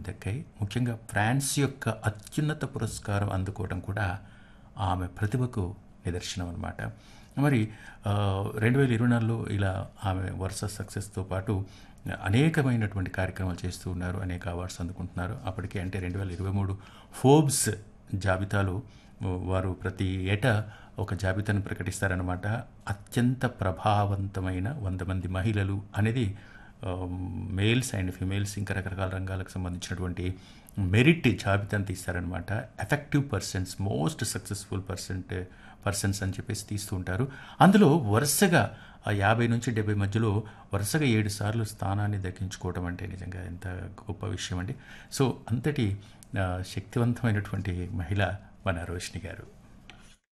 దక్కాయి ముఖ్యంగా ఫ్రాన్స్ యొక్క అత్యున్నత పురస్కారం అందుకోవడం కూడా ఆమె ప్రతిభకు నిదర్శనం అనమాట మరి రెండు వేల ఇరవై నాలుగులో ఇలా ఆమె వరుస సక్సెస్తో పాటు అనేకమైనటువంటి కార్యక్రమాలు చేస్తూ ఉన్నారు అనేక అవార్డ్స్ అందుకుంటున్నారు అప్పటికే అంటే రెండు వేల ఇరవై మూడు ఫోర్బ్స్ జాబితాలో వారు ప్రతి ఏటా ఒక జాబితాను ప్రకటిస్తారనమాట అత్యంత ప్రభావవంతమైన వంద మంది మహిళలు అనేది మేల్స్ అండ్ ఫిమేల్స్ ఇంకా రకరకాల రంగాలకు సంబంధించినటువంటి మెరిట్ జాబితాను తీస్తారనమాట effective persons most successful percent persons అని చెప్పేసి తీస్తూ ఉంటారు అందులో వరుసగా ఆ యాభై నుంచి డెబ్బై మధ్యలో వరుసగా ఏడు సార్లు స్థానాన్ని దక్కించుకోవడం అంటే నిజంగా ఎంత గొప్ప విషయం అండి సో అంతటి శక్తివంతమైనటువంటి మహిళ మన రోషిని గారు